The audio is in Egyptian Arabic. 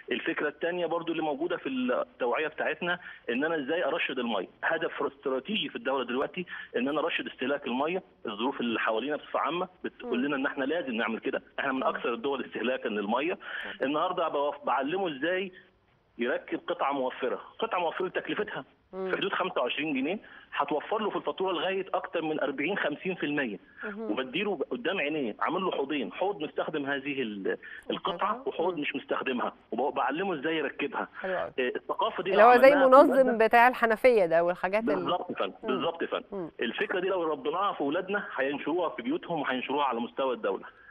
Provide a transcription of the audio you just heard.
الفكره الثانيه برضو اللي موجوده في التوعيه بتاعتنا ان انا ازاي ارشد الميه هدف استراتيجي في الدوله دلوقتي ان انا ارشد استهلاك الميه الظروف اللي حوالينا بصفه عامه بتقول لنا ان احنا لازم نعمل كده احنا من اكثر الدول استهلاكا للميه النهارده بوف- بعلمه ازاي يركب قطعه موفره قطعه موفره تكلفتها في حدود 25 جنيه هتوفر له في الفاتوره لغايه اكتر من 40 50% وبديله قدام عينيه عامل له حوضين حوض مستخدم هذه ال- القطعه وحوض مش مستخدمها وبعلمه ازاي يركبها حلو قوي آه، الثقافه دي اللي لو هو زي عملناها في ولادنا- منظم بتاع الحنفيه ده والحاجات ال... بالظبط يا فندم بالظبط يا مم. فندم الفكره دي لو ربيناها في اولادنا هينشروها في بيوتهم وهينشروها على مستوى الدوله